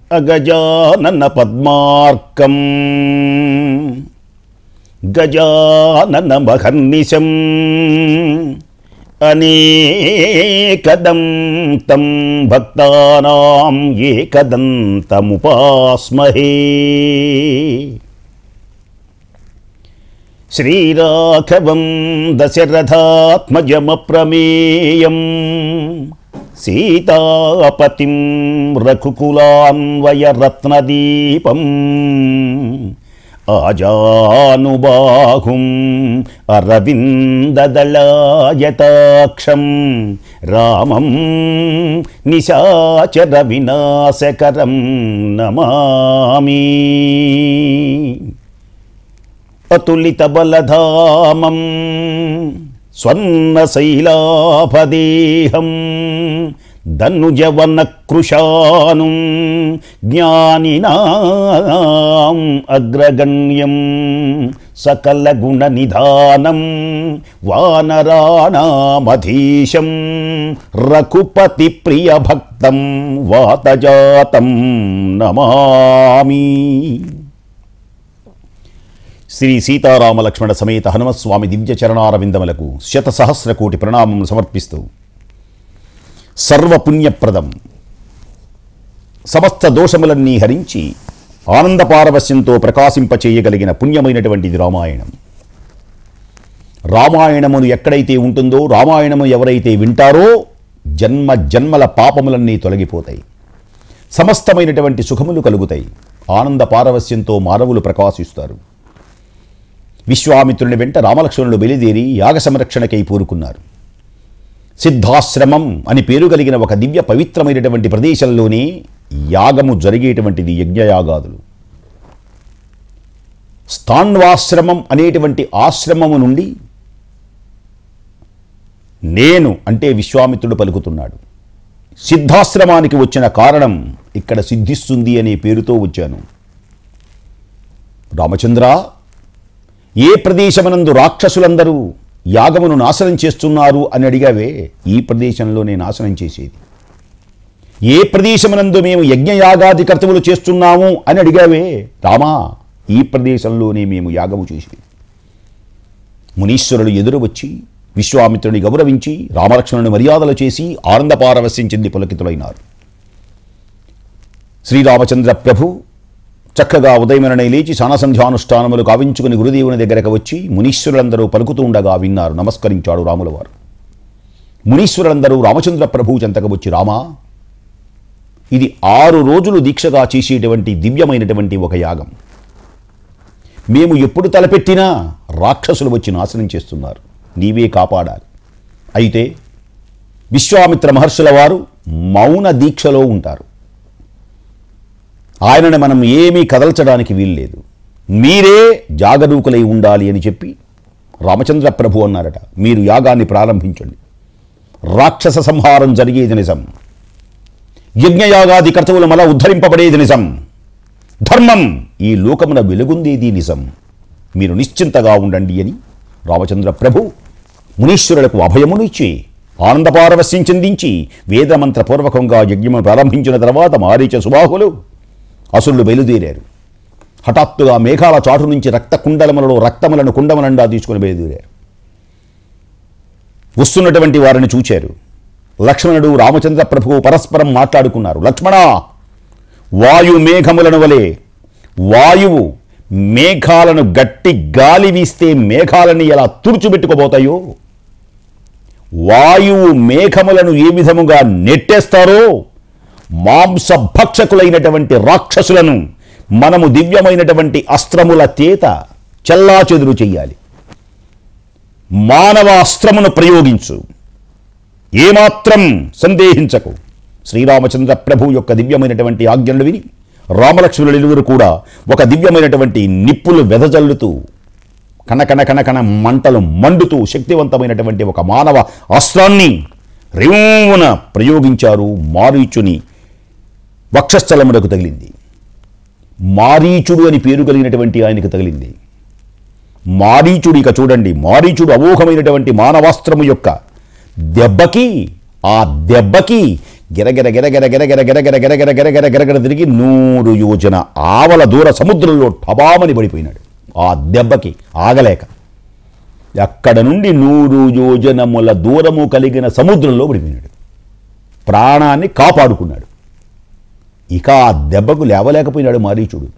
అగజానన పద్మార్కం గజానన మహర్నిశం అనేకదం తం భక్తానాం ఏకదంతముపాస్మహే శ్రీరాఘవం దశరథాత్మజమప్రమేయం సీతాపతిం రఘుకులాన్వయరత్నదీపం ఆజానుబాహుం అరవిందదళాయతాక్షం రామం నిశాచర వినాశకరం నమామి అతులితబలధామం స్వర్ణశైలాభదేహం ధనుజవనకృశాను జ్ఞానినాం అగ్రగణ్యం సకలగుణనిధానం వానరాణామధీశం రఘుపతి ప్రియభక్తం వాతజాతం నమామి శ్రీ సీతారామ లక్ష్మణ సమేత హనుమస్వామి దివ్య చరణారవిందములకు శత సహస్ర కోటి ప్రణామం సమర్పిస్తూ సర్వపుణ్యప్రదం సమస్త దోషములన్నీ హరించి ఆనందపారవశ్యంతో ప్రకాశింపచేయగలిగిన పుణ్యమైనటువంటిది రామాయణం రామాయణమును ఎక్కడైతే ఉంటుందో రామాయణము ఎవరైతే వింటారో జన్మ జన్మల పాపములన్నీ తొలగిపోతాయి సమస్తమైనటువంటి సుఖములు కలుగుతాయి ఆనంద పారవశ్యంతో మానవులు ప్రకాశిస్తారు విశ్వామిత్రుని వెంట రామలక్ష్మణులు బయలుదేరి యాగ సంరక్షణకై పూరుకున్నారు సిద్ధాశ్రమం అని పేరు కలిగిన ఒక దివ్య పవిత్రమైనటువంటి ప్రదేశంలోనే యాగము జరిగేటువంటిది యజ్ఞయాగాదులు స్థాన్వాశ్రమం అనేటువంటి ఆశ్రమము నుండి నేను అంటే విశ్వామిత్రుడు పలుకుతున్నాడు సిద్ధాశ్రమానికి వచ్చిన కారణం ఇక్కడ సిద్ధిస్తుంది అనే పేరుతో వచ్చాను రామచంద్ర ఏ ప్రదేశమనందు రాక్షసులందరూ యాగమును నాశనం చేస్తున్నారు అని అడిగావే ఈ ప్రదేశంలోనే నాశనం చేసేది ఏ ప్రదేశమనందు మేము యజ్ఞయాగాది కర్తవులు చేస్తున్నాము అని అడిగావే రామా ఈ ప్రదేశంలోనే మేము యాగము చేసేది మునీశ్వరులు ఎదురు వచ్చి విశ్వామిత్రుని గౌరవించి రామలక్ష్మణుని మర్యాదలు చేసి ఆనందపారవశ్యం చెంది పులకితులైనారు శ్రీరామచంద్ర ప్రభు చక్కగా ఉదయమననే లేచి సానసంధ్యానుష్ఠానములు కావించుకుని గురుదేవుని దగ్గరకు వచ్చి మునీశ్వరులందరూ పలుకుతూ ఉండగా విన్నారు నమస్కరించాడు రాముల వారు మునీశ్వరులందరూ రామచంద్ర ప్రభు చెంతకు వచ్చి రామా ఇది ఆరు రోజులు దీక్షగా చేసేటువంటి దివ్యమైనటువంటి ఒక యాగం మేము ఎప్పుడు తలపెట్టినా రాక్షసులు వచ్చి నాశనం చేస్తున్నారు నీవే కాపాడాలి అయితే విశ్వామిత్ర మహర్షుల వారు మౌన దీక్షలో ఉంటారు ఆయనను మనం ఏమీ కదల్చడానికి వీల్లేదు మీరే జాగరూకులై ఉండాలి అని చెప్పి రామచంద్ర ప్రభు అన్నారట మీరు యాగాన్ని ప్రారంభించండి రాక్షస సంహారం జరిగేది నిజం యజ్ఞయాగాది కర్తవులు మల ఉద్ధరింపబడేది నిజం ధర్మం ఈ లోకమున వెలుగుందేది నిజం మీరు నిశ్చింతగా ఉండండి అని రామచంద్ర ప్రభు మునీశ్వరులకు అభయమును ఇచ్చి ఆనందపారవశ్యం చెందించి వేదమంత్రపూర్వకంగా యజ్ఞము ప్రారంభించిన తర్వాత మారీచ సుబాహులు అసురులు బయలుదేరారు హఠాత్తుగా మేఘాల చాటు నుంచి రక్త కుండలములలో రక్తములను కుండములండా తీసుకుని బయలుదేరారు వస్తున్నటువంటి వారిని చూచారు లక్ష్మణుడు రామచంద్ర ప్రభువు పరస్పరం మాట్లాడుకున్నారు లక్ష్మణ వాయు మేఘములను వలె వాయువు మేఘాలను గట్టి గాలి వీస్తే మేఘాలని ఎలా తుడుచుబెట్టుకోబోతాయో వాయువు మేఘములను ఏ విధముగా నెట్టేస్తారో మాంసభక్షకులైనటువంటి రాక్షసులను మనము దివ్యమైనటువంటి అస్త్రముల చేత చెల్లాచెదురు చెయ్యాలి మానవ అస్త్రమును ప్రయోగించు ఏమాత్రం సందేహించకు శ్రీరామచంద్ర ప్రభు యొక్క దివ్యమైనటువంటి ఆజ్ఞలు విని రామలక్ష్మణులు ఇరువురు కూడా ఒక దివ్యమైనటువంటి నిప్పులు వెదజల్లుతూ కనకన కనకన మంటలు మండుతూ శక్తివంతమైనటువంటి ఒక మానవ అస్త్రాన్ని రివున ప్రయోగించారు మారీచుని వక్షస్థలమునకు తగిలింది మారీచుడు అని పేరు కలిగినటువంటి ఆయనకు తగిలింది మారీచుడు ఇక చూడండి మారీచుడు అమోఘమైనటువంటి మానవాస్త్రము యొక్క దెబ్బకి ఆ దెబ్బకి గిరగిర గిరగిర గిరగిర గిరగిర గిరగిర గిరగిర గిరగిర తిరిగి నూరు యోజన ఆవల దూర సముద్రంలో టబామని పడిపోయినాడు ఆ దెబ్బకి ఆగలేక అక్కడ నుండి నూరు యోజనముల దూరము కలిగిన సముద్రంలో పడిపోయినాడు ప్రాణాన్ని కాపాడుకున్నాడు ఇక ఆ దెబ్బకు లేవలేకపోయినాడు మారీచుడు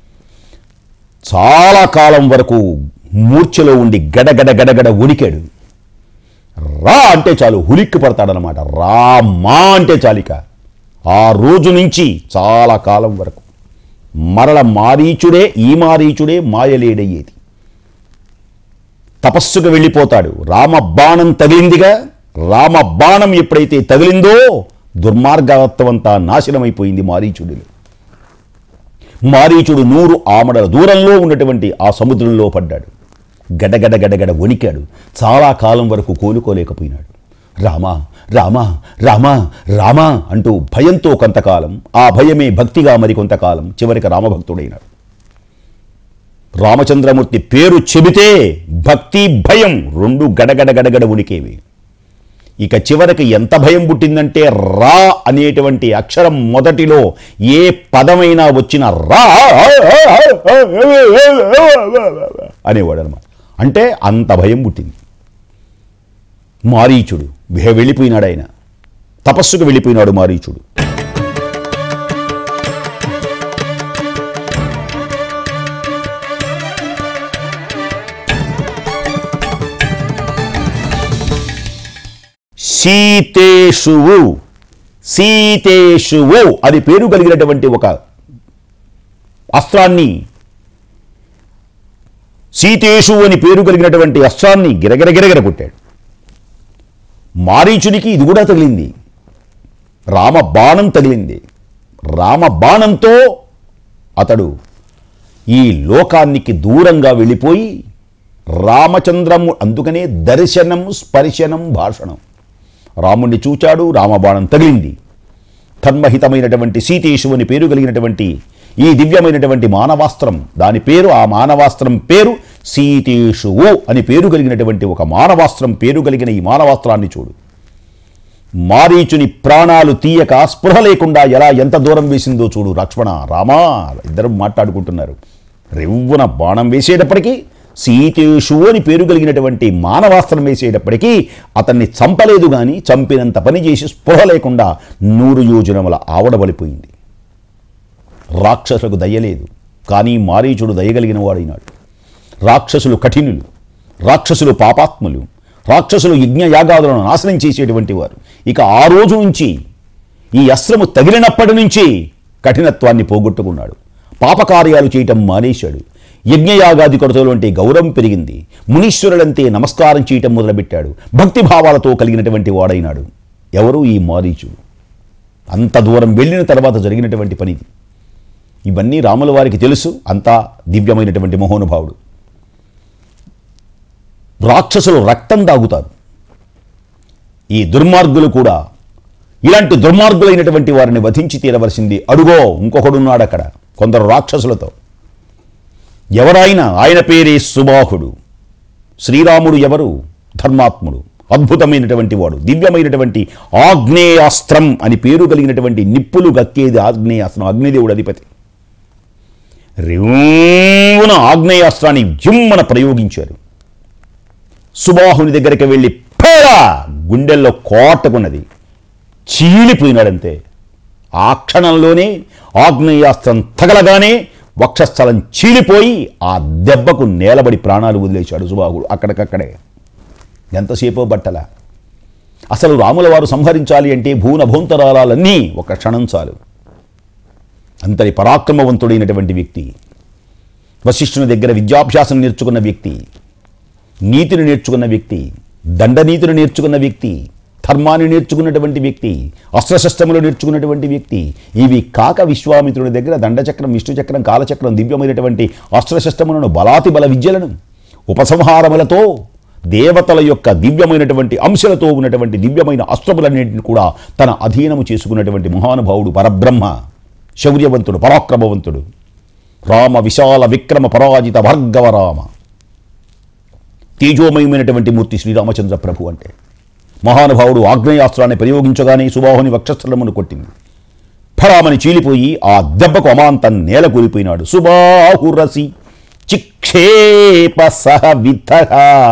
చాలా కాలం వరకు మూర్ఛలో ఉండి గడగడ గడగడ ఉడికాడు రా అంటే చాలు హులిక్కి పడతాడనమాట రా మా అంటే చాలిక ఆ రోజు నుంచి చాలా కాలం వరకు మరల మారీచుడే ఈ మారీచుడే మాయలేడయ్యేది తపస్సుకు వెళ్ళిపోతాడు రామ బాణం తగిలిందిగా రామ బాణం ఎప్పుడైతే తగిలిందో దుర్మార్గత్వం అంతా నాశనమైపోయింది మారీచుడిలో మారీచుడు నూరు ఆమడల దూరంలో ఉన్నటువంటి ఆ సముద్రంలో పడ్డాడు గడగడ గడగడ వణికాడు చాలా కాలం వరకు కోలుకోలేకపోయినాడు రామా రామా రామా రామా అంటూ భయంతో కొంతకాలం ఆ భయమే భక్తిగా మరి కొంతకాలం చివరికి రామభక్తుడైనాడు రామచంద్రమూర్తి పేరు చెబితే భక్తి భయం రెండు గడగడ గడగడ ఉనికేవి ఇక చివరికి ఎంత భయం పుట్టిందంటే రా అనేటువంటి అక్షరం మొదటిలో ఏ పదమైనా వచ్చిన రా అనేవాడు అనమాట అంటే అంత భయం పుట్టింది మారీచుడు వె- వెళ్ళిపోయినాడు ఆయన తపస్సుకు వెళ్ళిపోయినాడు మారీచుడు సీతేషువు సీతేషువు అది పేరు కలిగినటువంటి ఒక అస్త్రాన్ని సీతేషు అని పేరు కలిగినటువంటి అస్త్రాన్ని గిరగిర గిరగిర కొట్టాడు మారీచునికి ఇది కూడా తగిలింది రామ బాణం తగిలింది రామ బాణంతో అతడు ఈ లోకానికి దూరంగా వెళ్ళిపోయి రామచంద్రము అందుకనే దర్శనం స్పర్శనం భాషణం రాముణ్ణి చూచాడు రామబాణం తగిలింది తన్మహితమైనటువంటి సీతేషు అని పేరు కలిగినటువంటి ఈ దివ్యమైనటువంటి మానవాస్త్రం దాని పేరు ఆ మానవాస్త్రం పేరు సీతేషువు అని పేరు కలిగినటువంటి ఒక మానవాస్త్రం పేరు కలిగిన ఈ మానవాస్త్రాన్ని చూడు మారీచుని ప్రాణాలు తీయక స్పృహ లేకుండా ఎలా ఎంత దూరం వేసిందో చూడు లక్ష్మణ రామా ఇద్దరు మాట్లాడుకుంటున్నారు రెవ్వున బాణం వేసేటప్పటికీ సీతేషు అని పేరు కలిగినటువంటి మానవాస్త్రం వేసేటప్పటికీ అతన్ని చంపలేదు కానీ చంపినంత పని చేసి స్పృహ లేకుండా నూరు యోజనముల ఆవడబలిపోయింది రాక్షసులకు దయ్యలేదు కానీ మారీచుడు దయగలిగిన వాడైనాడు రాక్షసులు కఠినులు రాక్షసులు పాపాత్ములు రాక్షసులు యజ్ఞయాగాదులను నాశనం చేసేటువంటి వారు ఇక ఆ రోజు నుంచి ఈ అస్త్రము తగిలినప్పటి నుంచి కఠినత్వాన్ని పోగొట్టుకున్నాడు పాపకార్యాలు చేయటం మానేశాడు యజ్ఞయాగాది కొరతలంటే గౌరవం పెరిగింది మునీశ్వరులంతే నమస్కారం చేయటం మొదలుపెట్టాడు భక్తిభావాలతో కలిగినటువంటి వాడైనాడు ఎవరు ఈ మారీచుడు అంత దూరం వెళ్ళిన తర్వాత జరిగినటువంటి పనిది ఇవన్నీ రాముల వారికి తెలుసు అంతా దివ్యమైనటువంటి మహోనుభావుడు రాక్షసులు రక్తం తాగుతారు ఈ దుర్మార్గులు కూడా ఇలాంటి దుర్మార్గులైనటువంటి వారిని వధించి తీరవలసింది అడుగో ఇంకొకడున్నాడు అక్కడ కొందరు రాక్షసులతో ఎవరైనా ఆయన పేరే సుబాహుడు శ్రీరాముడు ఎవరు ధర్మాత్ముడు అద్భుతమైనటువంటి వాడు దివ్యమైనటువంటి ఆగ్నేయాస్త్రం అని పేరు కలిగినటువంటి నిప్పులు గక్కేది ఆగ్నేయాస్త్రం అగ్నిదేవుడు అధిపతి రివున ఆగ్నేయాస్త్రాన్ని జిమ్మన ప్రయోగించారు సుబాహుని దగ్గరికి వెళ్ళి పేరా గుండెల్లో కోటకున్నది చీలిపోయినాడంతే ఆ క్షణంలోనే ఆగ్నేయాస్త్రం తగలగానే వక్షస్థలం చీలిపోయి ఆ దెబ్బకు నేలబడి ప్రాణాలు వదిలేశాడు సుబాహుడు అక్కడికక్కడే ఎంతసేపో బట్టల అసలు రాముల వారు సంహరించాలి అంటే భూన భూంతరాలన్నీ ఒక క్షణం చాలు అంతటి పరాక్రమవంతుడైనటువంటి వ్యక్తి వశిష్ఠుని దగ్గర విద్యాభ్యాసం నేర్చుకున్న వ్యక్తి నీతిని నేర్చుకున్న వ్యక్తి దండనీతిని నేర్చుకున్న వ్యక్తి ధర్మాన్ని నేర్చుకున్నటువంటి వ్యక్తి అస్త్రశస్త్రములు నేర్చుకున్నటువంటి వ్యక్తి ఇవి కాక విశ్వామిత్రుడి దగ్గర దండచక్రం విష్ణుచక్రం కాలచక్రం దివ్యమైనటువంటి అస్త్రశస్త్రములను బలాతి బల విద్యలను ఉపసంహారములతో దేవతల యొక్క దివ్యమైనటువంటి అంశలతో ఉన్నటువంటి దివ్యమైన అస్త్రములన్నింటిని కూడా తన అధీనము చేసుకున్నటువంటి మహానుభావుడు పరబ్రహ్మ శౌర్యవంతుడు పరాక్రమవంతుడు రామ విశాల విక్రమ పరాజిత భార్గవ రామ తేజోమయమైనటువంటి మూర్తి శ్రీరామచంద్ర ప్రభు అంటే మహానుభావుడు ఆగ్నేయాస్త్రాన్ని ప్రయోగించగానే సుబాహుని వక్షస్థలమును కొట్టింది ఫలామని చీలిపోయి ఆ దెబ్బకు అమాంతం నేల కూలిపోయినాడు సుబాహురసి చిక్షేప సహ విద్ధ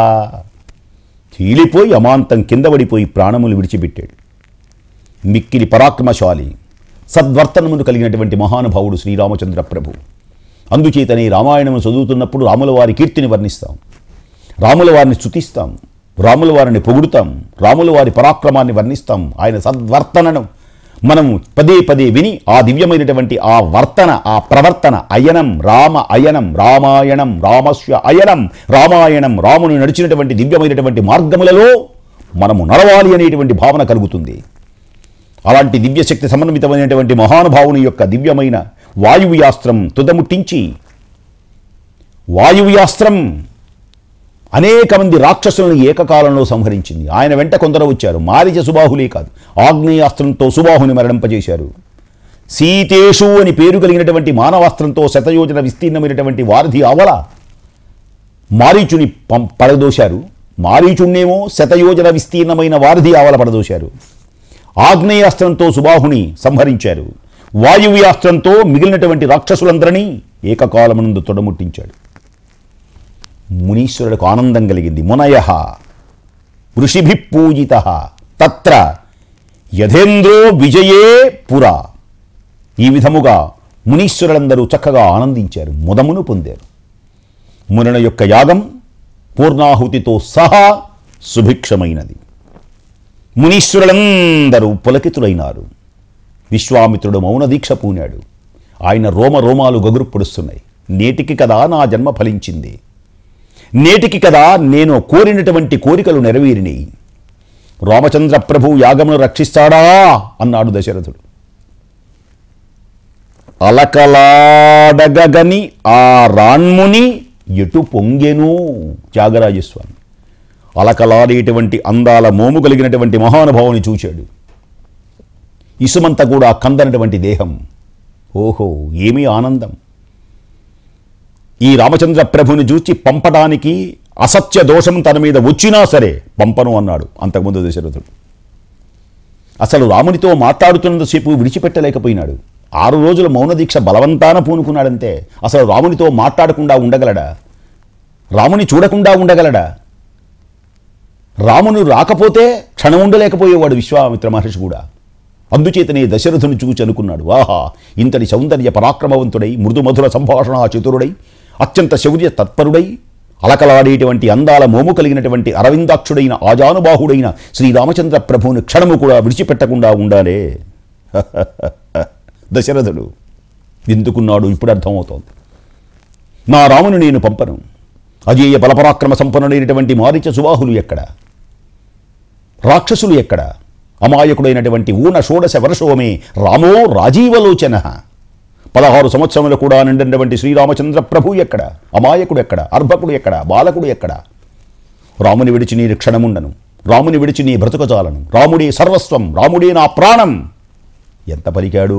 చీలిపోయి అమాంతం కింద పడిపోయి ప్రాణములు విడిచిపెట్టాడు మిక్కిలి పరాక్రమశాలి సద్వర్తనమును కలిగినటువంటి మహానుభావుడు శ్రీరామచంద్ర ప్రభు అందుచేతనే రామాయణము చదువుతున్నప్పుడు రాముల వారి కీర్తిని వర్ణిస్తాం రాముల వారిని స్తుతిస్తాం రాముల వారిని పొగుడుతాం రాముల వారి పరాక్రమాన్ని వర్ణిస్తాం ఆయన సద్వర్తనను మనము పదే పదే విని ఆ దివ్యమైనటువంటి ఆ వర్తన ఆ ప్రవర్తన అయనం రామ అయనం రామాయణం రామస్య అయనం రామాయణం రామును నడిచినటువంటి దివ్యమైనటువంటి మార్గములలో మనము నడవాలి అనేటువంటి భావన కలుగుతుంది అలాంటి దివ్యశక్తి సమన్వితమైనటువంటి మహానుభావుని యొక్క దివ్యమైన వాయువ్యాస్త్రం తుదముట్టించి వాయువ్యాస్త్రం అనేక మంది రాక్షసులను ఏకకాలంలో సంహరించింది ఆయన వెంట కొందరు వచ్చారు మారిచ సుబాహులే కాదు ఆగ్నేయాస్త్రంతో సుబాహుని మరణింపజేశారు సీతేషు అని పేరు కలిగినటువంటి మానవాస్త్రంతో శతయోజన విస్తీర్ణమైనటువంటి వారధి అవల మారీచుని పం పడదోశారు మారీచుణ్ణేమో శతయోజన విస్తీర్ణమైన వారధి ఆవల పడదోశారు ఆగ్నేయాస్త్రంతో సుబాహుని సంహరించారు వాయువ్యాస్త్రంతో మిగిలినటువంటి రాక్షసులందరినీ ఏకకాలమునందు తొడముట్టించాడు మునీశ్వరుడికి ఆనందం కలిగింది మునయ ఋషిభి పూజిత తత్ర యథేంద్రో విజయే పురా ఈ విధముగా మునీశ్వరులందరూ చక్కగా ఆనందించారు ముదమును పొందారు మునుల యొక్క యాగం పూర్ణాహుతితో సహా సుభిక్షమైనది మునీశ్వరులందరూ పులకితులైనారు విశ్వామిత్రుడు మౌన దీక్ష పూనాడు ఆయన రోమ రోమాలు గగురు పొడుస్తున్నాయి నేటికి కదా నా జన్మ ఫలించింది నేటికి కదా నేను కోరినటువంటి కోరికలు నెరవేరినాయి రామచంద్ర ప్రభు యాగమును రక్షిస్తాడా అన్నాడు దశరథుడు అలకలాడగని ఆ రాణ్ముని ఎటు పొంగెను త్యాగరాజస్వామి అలకలాడేటువంటి అందాల మోము కలిగినటువంటి మహానుభావుని చూశాడు ఇసుమంత కూడా కందనటువంటి దేహం ఓహో ఏమీ ఆనందం ఈ రామచంద్ర ప్రభుని చూచి పంపడానికి అసత్య దోషం తన మీద వచ్చినా సరే పంపను అన్నాడు అంతకుముందు దశరథుడు అసలు రామునితో మాట్లాడుతున్నంతసేపు విడిచిపెట్టలేకపోయినాడు ఆరు రోజుల మౌన దీక్ష బలవంతాన పూనుకున్నాడంతే అసలు రామునితో మాట్లాడకుండా ఉండగలడా రాముని చూడకుండా ఉండగలడా రామును రాకపోతే క్షణం ఉండలేకపోయేవాడు విశ్వామిత్ర మహర్షి కూడా అందుచేతనే దశరథుని చూచి అనుకున్నాడు ఆహా ఇంతటి సౌందర్య పరాక్రమవంతుడై మృదు మధుర సంభాషణ చతురుడై అత్యంత శౌర్య తత్పరుడై అలకలాడేటువంటి అందాల మోము కలిగినటువంటి అరవిందాక్షుడైన ఆజానుబాహుడైన శ్రీరామచంద్ర ప్రభువుని క్షణము కూడా విడిచిపెట్టకుండా ఉండాలే దశరథుడు ఎందుకున్నాడు ఇప్పుడు అర్థమవుతోంది నా రాముని నేను పంపను అజేయ బలపరాక్రమ సంపన్నుడైనటువంటి మారిచ సుబాహులు ఎక్కడ రాక్షసులు ఎక్కడ అమాయకుడైనటువంటి ఊన షోడశ వర్షోమే రామో రాజీవలోచన పదహారు సంవత్సరములు కూడా నిండినటువంటి శ్రీరామచంద్ర ప్రభు ఎక్కడ అమాయకుడు ఎక్కడ అర్భకుడు ఎక్కడ బాలకుడు ఎక్కడ రాముని విడిచి నీ క్షణముండను రాముని విడిచి నీ బ్రతుకజాలను రాముడే సర్వస్వం రాముడే నా ప్రాణం ఎంత పలికాడు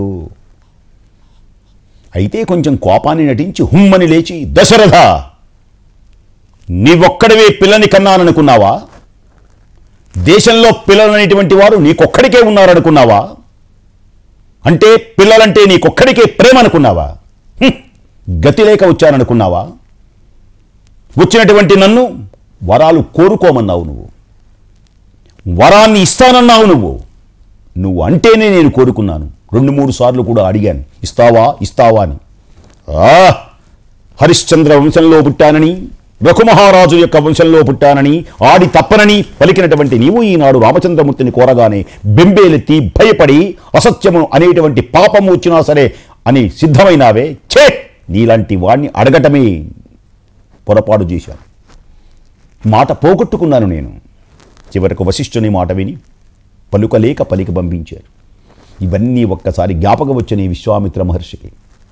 అయితే కొంచెం కోపాన్ని నటించి హుమ్మని లేచి దశరథ నీవొక్కడివే పిల్లని కన్నాననుకున్నావా దేశంలో పిల్లలనేటువంటి వారు నీకొక్కడికే ఉన్నారనుకున్నావా అంటే పిల్లలంటే నీకొక్కడికే ప్రేమ అనుకున్నావా హ్మ్. గతి లేక వచ్చాననుకున్నావా వచ్చినటువంటి నన్ను వరాలు కోరుకోమన్నావు నువ్వు వరాన్ని ఇస్తానన్నావు నువ్వు నువ్వు అంటేనే నేను కోరుకున్నాను రెండు మూడు సార్లు కూడా అడిగాను ఇస్తావా ఇస్తావా అని ఆ హరిశ్చంద్ర వంశంలో పుట్టానని రఘుమహారాజు యొక్క వంశంలో పుట్టానని ఆడి తప్పనని పలికినటువంటి నీవు ఈనాడు రామచంద్రమూర్తిని కోరగానే బెంబేలెత్తి భయపడి అసత్యము అనేటువంటి పాపము వచ్చినా సరే అని సిద్ధమైనావే ఛే నీలాంటి వాణ్ణి అడగటమే పొరపాటు చేశాను మాట పోగొట్టుకున్నాను నేను చివరకు వశిష్ఠుని మాట విని పలుకలేక పలికి పంపించారు ఇవన్నీ ఒక్కసారి జ్ఞాపకం వచ్చిన ఈ విశ్వామిత్ర మహర్షికి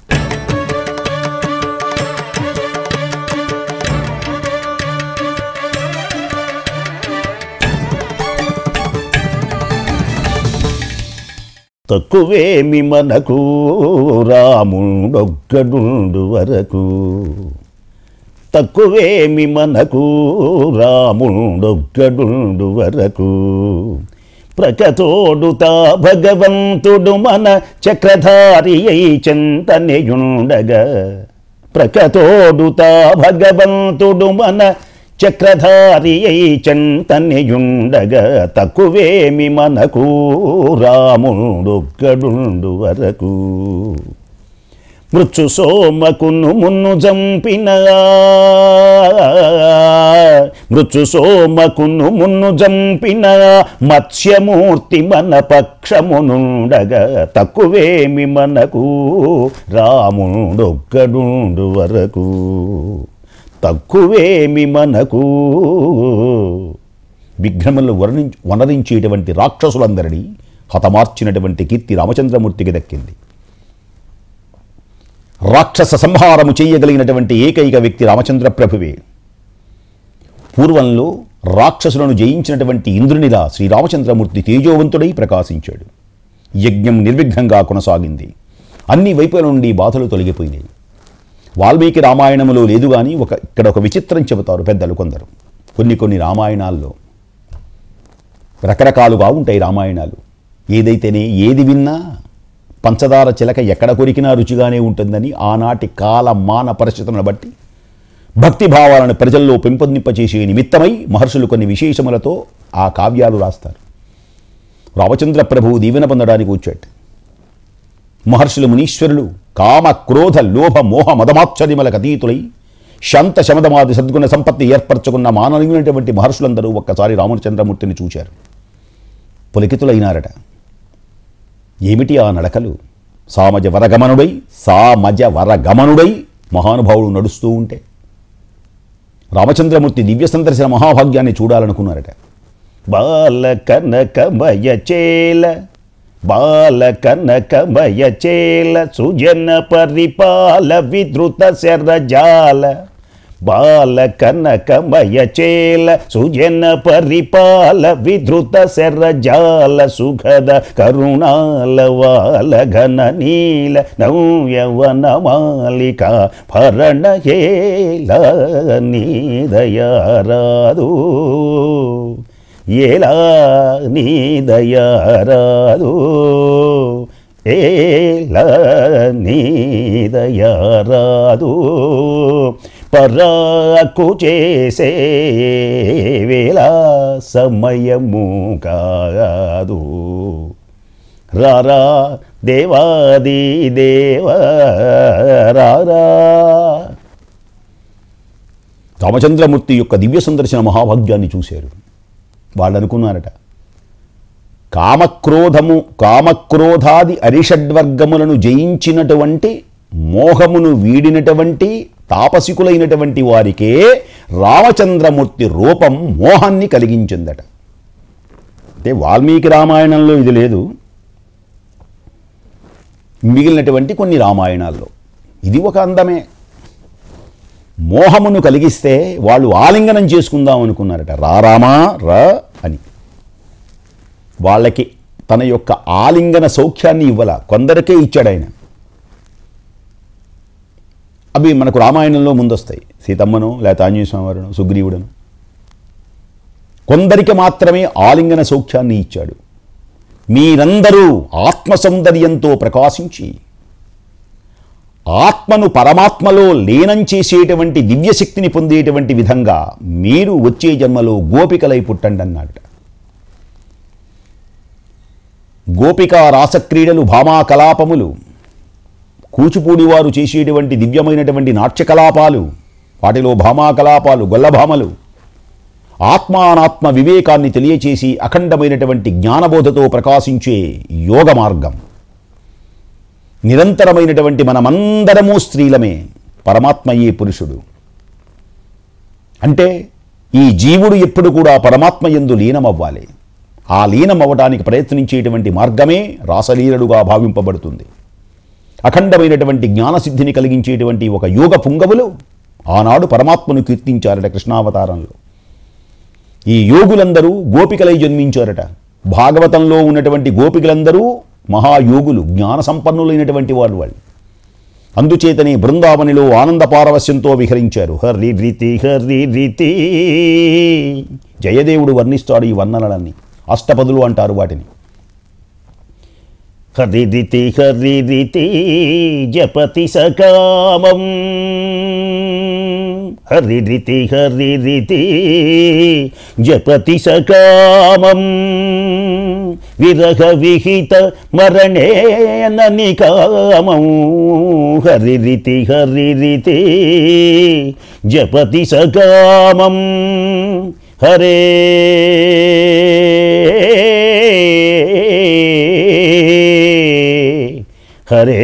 తక్కువేమి మనకు రాముడొక్కడుండు వరకు తక్కువేమి మనకు రాముడొక్కడుండు వరకు ప్రకతోడుతా భగవంతుడు మన చక్రధారి అయి చింతనయుండగా ప్రకతోడుతా భగవంతుడు మన చక్రధారి అయి చింతనయుండగా తక్కువేమి మనకు రాముడొక్కడుండు వరకు మృత్యు సోమకును మున్ను జంపిన మృత్యు సోమకును మున్ను జంపిన మత్స్యమూర్తి మన పక్షమునుండగా తక్కువేమి మనకు రాముడొక్కడుండు వరకు తక్కువేమి మనకు విఘ్నములు వర్ణించి వనరించేటువంటి రాక్షసులందరినీ హతమార్చినటువంటి కీర్తి రామచంద్రమూర్తికి దక్కింది రాక్షస సంహారము చేయగలిగినటువంటి ఏకైక వ్యక్తి రామచంద్ర ప్రభువే పూర్వంలో రాక్షసులను జయించినటువంటి ఇంద్రునిలా శ్రీరామచంద్రమూర్తి తేజోవంతుడై ప్రకాశించాడు యజ్ఞం నిర్విఘ్నంగా కొనసాగింది అన్ని వైపుల నుండి బాధలు తొలగిపోయినాయి వాల్మీకి రామాయణములో లేదు కానీ ఒక ఇక్కడ ఒక విచిత్రం చెబుతారు పెద్దలు కొందరు కొన్ని కొన్ని రామాయణాల్లో రకరకాలుగా ఉంటాయి రామాయణాలు ఏదైతేనే ఏది విన్నా పంచదార చిలక ఎక్కడ కొరికినా రుచిగానే ఉంటుందని ఆనాటి కాల మాన పరిస్థితులను బట్టి భక్తి భావాలను ప్రజల్లో పెంపొందింపచేసే నిమిత్తమై మహర్షులు కొన్ని విశేషములతో ఆ కావ్యాలు రాస్తారు రామచంద్ర ప్రభువు దీవెన పొందడానికి వచ్చాడు మహర్షులు మునీశ్వరులు కామ క్రోధ లోభ మోహ మదమాశ్చర్యములకు అతీతులై శాంత శమదమాది సద్గుణ సంపత్తి ఏర్పరచుకున్న మానవులైనటువంటి మహర్షులందరూ ఒక్కసారి రామచంద్రమూర్తిని చూశారు పులికితులైనారట ఏమిటి ఆ నడకలు సామజ వరగమనుడై సామజ వరగమనుడై మహానుభావుడు నడుస్తూ ఉంటే రామచంద్రమూర్తి దివ్య సందర్శన మహాభాగ్యాన్ని చూడాలనుకున్నారట బాల కనకమయ చేల బాల కనకమయ చేల సుజన పరిపాల విధృత శరజాల బాల కనకమయ చేల సుజన పరిపాల విధృత శరజాల సుఖద కరుణాల వాల ఘన నీల నవ్యవన మాలిక భరణ హేల నీదయారాదు ఎలా నీదయారాదు ఏల నీదయారాదు పరాకు చేసే వేళ సమయము కాదు రారా దేవాది దేవ రారా రామచంద్రమూర్తి యొక్క దివ్య సందర్శన మహాభాగ్యాన్ని చూశారు వాళ్ళు అనుకున్నారట కామక్రోధము కామక్రోధాది అరిషడ్వర్గములను జయించినటువంటి మోహమును వీడినటువంటి తాపసికులైనటువంటి వారికే రామచంద్రమూర్తి రూపం మోహాన్ని కలిగించిందట అంటే వాల్మీకి రామాయణంలో ఇది లేదు మిగిలినటువంటి కొన్ని రామాయణాల్లో ఇది ఒక అందమే మోహమును కలిగిస్తే వాళ్ళు ఆలింగనం చేసుకుందాం అనుకున్నారట రా రామా రా అని వాళ్ళకి తన యొక్క ఆలింగన సౌఖ్యాన్ని ఇవ్వాల కొందరికే ఇచ్చాడు ఆయన అవి మనకు రామాయణంలో ముందొస్తాయి సీతమ్మను లేకపోతే ఆంజనేయ స్వామివారును సుగ్రీవుడను కొందరికి మాత్రమే ఆలింగన సౌఖ్యాన్ని ఇచ్చాడు మీరందరూ ఆత్మ సౌందర్యంతో ప్రకాశించి ఆత్మను పరమాత్మలో లీనం చేసేటువంటి దివ్యశక్తిని పొందేటువంటి విధంగా మీరు వచ్చే జన్మలో గోపికలై పుట్టండి అన్నాడట గోపికా రాసక్రీడలు భామా కలాపములు కూచిపూడి వారు చేసేటువంటి దివ్యమైనటువంటి నాట్యకలాపాలు వాటిలో భామా కలాపాలు గొల్లభామలు ఆత్మానాత్మ వివేకాన్ని తెలియచేసి అఖండమైనటువంటి జ్ఞానబోధతో ప్రకాశించే యోగ మార్గం నిరంతరమైనటువంటి మనమందరము స్త్రీలమే పరమాత్మయే పురుషుడు అంటే ఈ జీవుడు ఎప్పుడు కూడా పరమాత్మ యందు లీనమవ్వాలి ఆ లీనం అవ్వడానికి ప్రయత్నించేటువంటి మార్గమే రాసలీలలుగా భావింపబడుతుంది అఖండమైనటువంటి జ్ఞానసిద్ధిని కలిగించేటువంటి ఒక యోగ పుంగవులు ఆనాడు పరమాత్మను కీర్తించారట కృష్ణావతారంలో ఈ యోగులందరూ గోపికలై జన్మించారట భాగవతంలో ఉన్నటువంటి గోపికలందరూ మహాయోగులు జ్ఞాన సంపన్నులైనటువంటి వాళ్ళు వాళ్ళు అందుచేతనే బృందావనిలో ఆనంద పారవస్యంతో విహరించారు హరి రీతి హరి రీతి జయదేవుడు వర్ణిస్తాడు ఈ వర్ణనలన్నీ అష్టపదులు అంటారు వాటిని హరి రీతి హరి రీతి జపతి సకామం హరి రీతి హరి రీతి జపతి సకామం విరహ విహిత మరణేన నికామం హరి రీతి హరి రీతి జపతి సకామం హరే హరే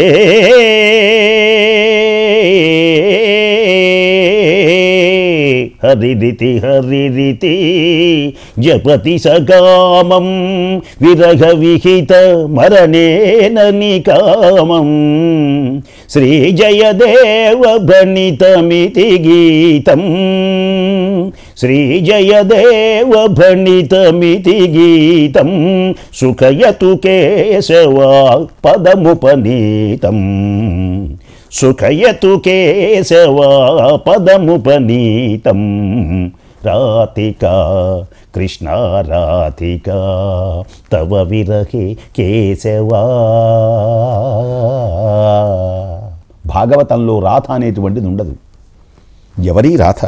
హరిరితి హరిరితి జపతి సకామం విరహ విహిత మరణేన నికామం శ్రీ జయదేవ భణితమితి గీతం శ్రీ జయదేవ భణితమితి గీతం సుఖయతు కేశవా పదముపనీతం సుఖయతు కేశవా పదముపనీతం రాతికా కృష్ణ రాతికా తవ విరహే కేశవా భాగవతంలో రాధ అనేటువంటిది ఉండదు ఎవరి రాధ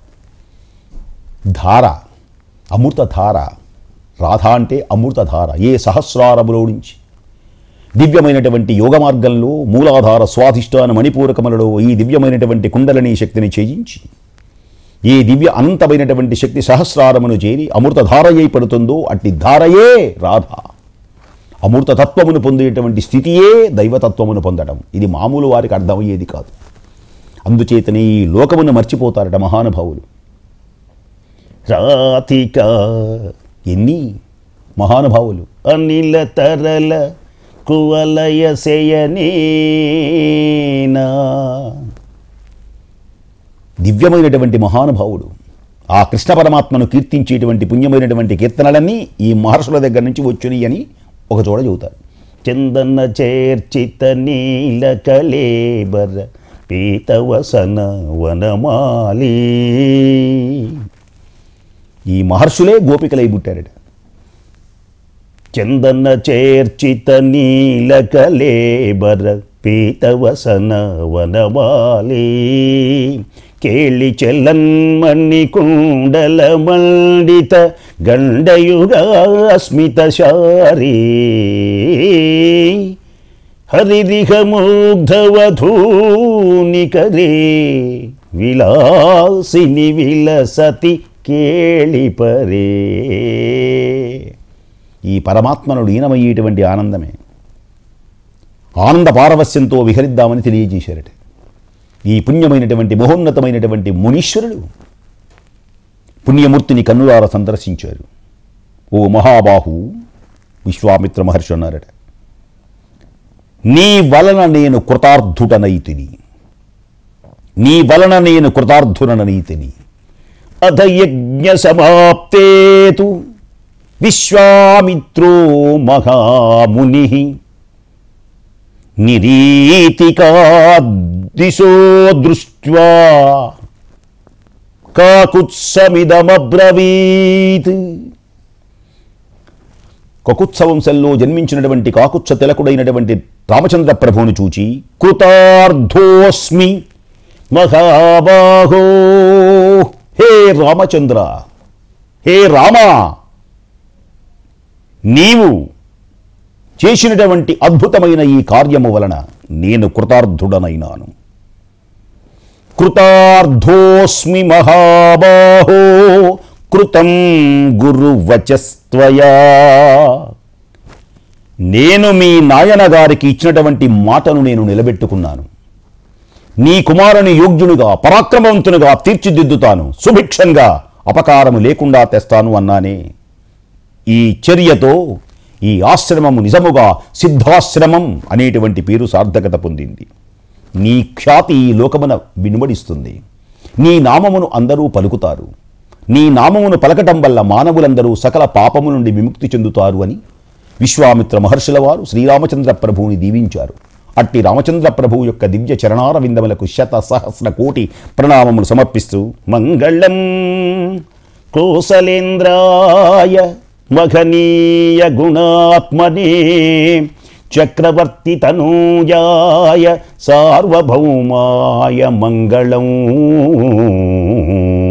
ధార అమృతధార రాధ అంటే అమృతధార ఏ సహస్రారములో నుంచి దివ్యమైనటువంటి యోగ మార్గంలో మూలాధార స్వాధిష్టాన మణిపూరకములలో ఈ దివ్యమైనటువంటి కుండలని శక్తిని చేయించి ఈ దివ్య అనంతమైనటువంటి శక్తి సహస్రారమును చేరి అమృతధారయై పడుతుందో అట్టి ధారయే రాధ అమృతతత్వమును పొందేటువంటి స్థితియే దైవతత్వమును పొందడం ఇది మామూలు వారికి అర్థమయ్యేది కాదు అందుచేతనే ఈ లోకమును మర్చిపోతారట మహానుభావులు రాతిక ఎన్ని మహానుభావులు అనిల తరల కువలయ శయనేనా దివ్యమైనటువంటి మహానుభావుడు ఆ కృష్ణ పరమాత్మను కీర్తించేటువంటి పుణ్యమైనటువంటి కీర్తనలన్నీ ఈ మహర్షుల దగ్గర నుంచి వచ్చినాయి అని ఒక చోట చెబుతారు చందన చేర్చిత నీల కలేబర పీతవసన వనమాలి ఈ మహర్షులే గోపికలై పుట్టారట చందన చేర్చిత నీల కలేబర పీతవసన వనమాలి కేళి చెల్లన్మణి కుండల మండిత గండయుగా స్మిత శారీ హరిదిహ ముగ్ధవధూనికరే విలాసిని విలసతి కేళిపరే ఈ పరమాత్మను లీనమయ్యేటువంటి ఆనందమే ఆనంద పారవస్యంతో విహరిద్దామని తెలియజేశారట ఈ పుణ్యమైనటువంటి మహోన్నతమైనటువంటి మునీశ్వరుడు పుణ్యమూర్తిని కన్నులార సందర్శించారు ఓ మహాబాహు విశ్వామిత్ర మహర్షి అన్నారట నీ వలన నేను కృతార్థుడనైతిని నీ వలన నేను కృతార్థుడనైతిని అధ యజ్ఞ సమాప్తేతు విశ్వామిత్రో మహాముని నిరీతికా దిశో దృష్ట్వా కాకుత్సమిదమబ్రవీత్ కకుత్స వంశంలో జన్మించినటువంటి కాకుత్స తిలకుడైనటువంటి రామచంద్ర ప్రభువును చూచి కృతార్థోస్మి మహాబాహో హే రామచంద్ర హే రామా నీవు చేసినటువంటి అద్భుతమైన ఈ కార్యము వలన నేను కృతార్థుడనైనాను కృతార్థోస్మి మహాబాహో కృతం గురువచస్త్వయా నేను మీ నాయన గారికి ఇచ్చినటువంటి మాటను నేను నిలబెట్టుకున్నాను నీ కుమారుని యోగ్యునిగా పరాక్రమవంతునిగా తీర్చిదిద్దుతాను సుభిక్షంగా అపకారము లేకుండా తెస్తాను అన్నానే ఈ చర్యతో ఈ ఆశ్రమము నిజముగా సిద్ధాశ్రమం అనేటువంటి పేరు సార్థకత పొందింది నీ ఖ్యాతి ఈ లోకమున వినుమడిస్తుంది నీ నామమును అందరూ పలుకుతారు నీ నామమును పలకటం వల్ల మానవులందరూ సకల పాపము నుండి విముక్తి చెందుతారు అని విశ్వామిత్ర మహర్షుల వారు శ్రీరామచంద్ర ప్రభువుని దీవించారు అట్టి రామచంద్ర ప్రభువు యొక్క దివ్య చరణార విందములకు శత సహస్ర కోటి ప్రణామములు సమర్పిస్తూ మంగళం కోసలేంద్రాయ మఘనీయ గుణాత్మనే చక్రవర్తి తనూజాయ సార్వభౌమాయ మంగళం